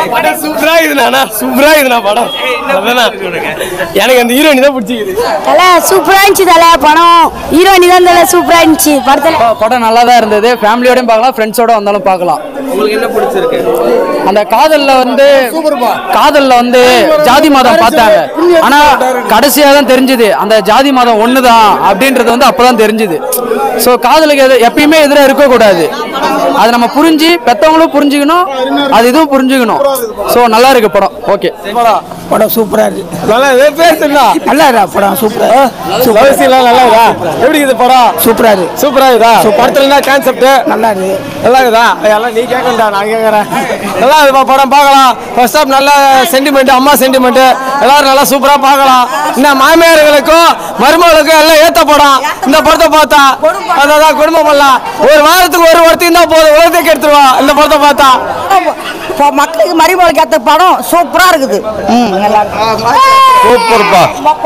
படம் சூப்பரா இருக்குண்ணா சூப்பரா இருக்குண்ணா படம் அதாண்ணா. எனக்கு அந்த ஹீரோயினி தான் பிடிச்சிக்குது தலை சூப்பரா இருந்துச்சு தலை படம் ஹீரோயினி தான் தலை சூப்பரா இருந்துச்சு படத்துல ப- படம் நல்லா தான் இருந்தது ஃபேமிலியோடையும் பார்க்கலாம் ஃப்ரெண்ட்ஸோட வந்தாலும் பார்க்கலாம் உங்களுக்கு என்ன பிடிச்சிருக்கு அந்த காதல்ல வந்து காதல்ல வந்து ஜாதி மதம் பார்த்தாங்க ஆனா கடைசியா தான் தெரிஞ்சுது அந்த ஜாதி மதம் ஒண்ணுதான் அப்படின்றது வந்து அப்பதான் தெரிஞ்சுது ஸோ காதலுக்கு எது எப்பயுமே எதிராக இருக்கக்கூடாது அதை நம்ம புரிஞ்சு பெத்தவங்களும் புரிஞ்சுக்கணும் அது இதுவும் புரிஞ்சுக்கணும் ஸோ நல்லா இருக்கு படம் ஓகே படம் சூப்பரா இருக்கு நல்லா இதே பேசுண்ணா நல்லா இருக்கா படம் சூப்பரா லவ் சீன்லாம் நல்லா இருக்கா எப்படி இருக்குது படம் சூப்பரா இருக்கு சூப்பரா இருக்குதா படத்துல என்ன கான்செப்ட் நல்லா இருக்கு நல்லா இருக்குதா எல்லாம் நீ கேட்கண்டா நான் கேட்கறேன் நல்லா இருக்குப்பா படம் பார்க்கலாம் ஃபர்ஸ்ட் ஆஃப் நல்ல சென்டிமெண்ட் அம்மா சென்டிமெண்ட் எல்லாரும் நல்லா சூப்பரா பார்க்கலாம் இந்த மாமியார்களுக்கும் மருமகளுக்கும் எல்லாம் ஏத்த படம் இந்த படத்தை பார்த்தா அதான் குடும்பம் பண்ணலாம் ஒரு வாரத்துக்கு ஒரு ஒருத்தையும் தான் போதும் உலகத்தை கெடுத்துருவா இந்த படத்தை பார்த்தா இப்போ மக்களுக்கு மறிமொழிக்கு ஏற்ற படம் சூப்பரா இருக்குது ம் நல்லா இருக்கு சூப்பர்ப்பா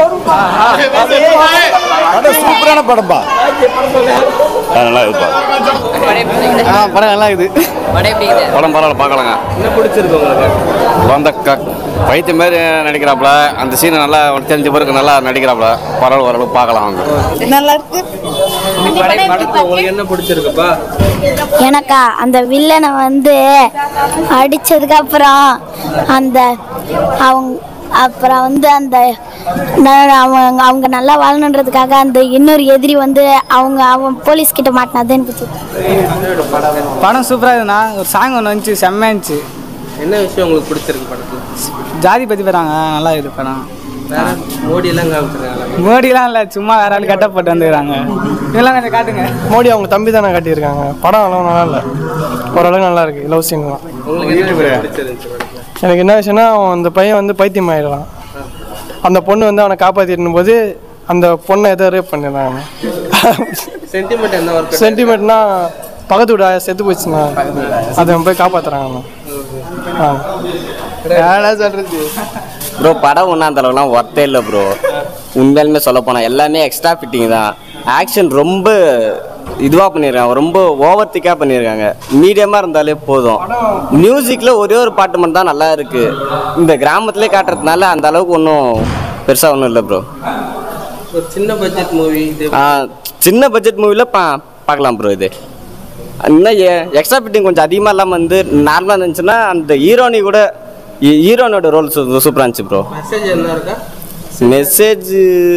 சூப்பரான படம்பா நல்லா இருக்குப்பா படம் நல்லா இருக்குது படம் பரவாயில்ல பார்க்கலாங்க என்ன பிடிச்சிருக்கு உங்களுக்கு அந்த க பைத்தியம் மாதிரி நடிக்கிறாப்புல அந்த சீனை நல்லா தெரிஞ்ச பிறகு நல்லா நடிக்கிறாப்புல பரவாயில்ல ஓரளவுக்கு பார்க்கலாம் அவங்க நல்லா இருக்கு படத்துல உங்களுக்கு என்ன பிடிச்சிருக்குப்பா எனக்கா அந்த வில்லனை வந்து அடிச்சதுக்கு அப்புறம் அந்த அவங்க அப்புறம் வந்து அந்த ந- அவங்க அவங்க நல்லா வாழணுன்றதுக்காக அந்த இன்னொரு எதிரி வந்து அவங்க அவன் போலீஸ் கிட்ட மாட்டினது எனக்கு பிடிச்சிருக்கு. படம் சூப்பராக இருக்குண்ணா ஒரு சாங் ஒன்று வந்துச்சு செம்மையா இருந்துச்சு என்ன விஷயம் உங்களுக்கு பிடிச்சிருக்கு படத்துல ஜாதி பற்றி போகிறாங்க நல்லா இது படம் வேற மோடி எல்லாம் காமிச்சிருக்காங்க மோடிலாம் இல்லை சும்மா வேற ஆள் கட்டப்பட்டு வந்துக்கிறாங்க இதெல்லாம் கொஞ்சம் காட்டுங்க மோடி அவங்க தம்பி தானே காட்டியிருக்காங்க படம் அவ்வளோ நல்லா இல்லை ஓரளவுக்கு நல்லா இருக்கு லவ் சீன்லாம் உங்களுக்கு என்ன பிடிச்சிருந்துச்சு படத்துல எனக்கு என்ன விஷயம்னா அவன் அந்த பையன் வந்து பைத்தியம் ஆயிடலாம் அந்த பொண்ணு வந்து அவனை காப்பாற்றிடும் போது அந்த பொண்ணை எதோ ரேப் பண்ணிடுறாங்க சென்டிமெண்ட் என்ன ஒர்க் சென்டிமெண்ட்னா பக்கத்து வீடு ஆயா செத்து போச்சுண்ணா அதை அவன் போய் காப்பாற்றுறாங்க ஆ ஏடா சொல்கிறது ப்ரோ படம் ஒன்றும் அந்த அளவுலாம் ஒர்த்தே இல்லை ப்ரோ உண்மையாலுமே சொல்ல போனால் எல்லாமே எக்ஸ்ட்ரா ஃபிட்டிங் தான் ஆக்ஷன் ரொம்ப இதுவாக பண்ணியிருக்காங்க ரொம்ப ஓவர் திக்காக பண்ணியிருக்காங்க மீடியமாக இருந்தாலே போதும் மியூசிக்கில் ஒரே ஒரு பாட்டு மட்டும் தான் நல்லா இருக்குது இந்த கிராமத்திலே காட்டுறதுனால அந்த அளவுக்கு ஒன்றும் பெருசாக ஒன்றும் இல்லை ப்ரோ ஒரு சின்ன பட்ஜெட் மூவி இது சின்ன பட்ஜெட் மூவியில் பா பார்க்கலாம் ப்ரோ இது இன்னும் எக்ஸ்ட்ரா ஃபிட்டிங் கொஞ்சம் அதிகமாக இல்லாமல் வந்து நார்மலாக இருந்துச்சுன்னா அந்த ஹீரோனி கூட ஹீரோனோட ரோல் சூப்பராக இருந்துச்சு ப்ரோ மெசேஜ் என்ன இருக்கா மெசேஜ்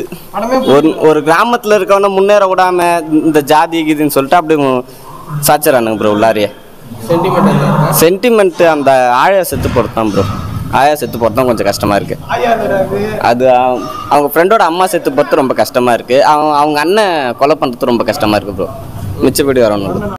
ஒரு ஒரு கிராமத்தில் இருக்கவன முன்னேற விடாம இந்த ஜாதி கீதின்னு சொல்லிட்டு அப்படி சாச்சிடறானுங்க ப்ரோ உள்ளாரியே சென்டிமெண்ட் என்ன இருக்கா சென்டிமெண்ட் அந்த ஆழ செத்து போகிறது தான் ப்ரோ ஆயா செத்து போகிறது தான் கொஞ்சம் கஷ்டமாக இருக்குது அது அவங்க- அவங்க ஃப்ரெண்டோட அம்மா செத்து போகிறது ரொம்ப கஷ்டமாக இருக்குது அவங்க அவங்க அண்ணன் கொலை பண்ணுறது ரொம்ப கஷ்டமாக இருக்குது ப்ரோ மிச்சப்படி வரணும்